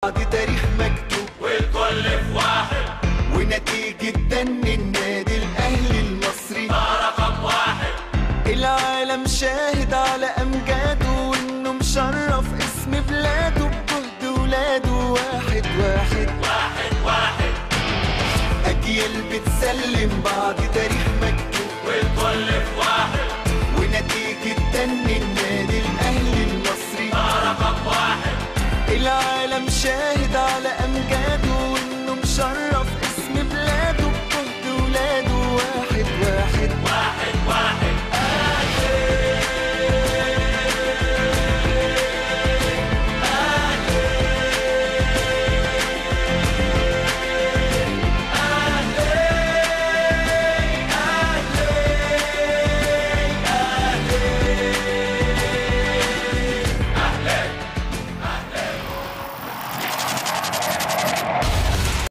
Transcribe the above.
بعد تاريخ مكتوب والكل في واحد ونتيجة دن النادي الأهلي المصري رقم واحد العالم شاهد على أمجاده وإنه مشرف اسم بلاده بجهد ولاده واحد واحد واحد واحد أجيال بتسلم بعد تاريخ مكتوب والكل في واحد ونتيجة دن النادي الأهلي المصري رقم واحد العالم شاهد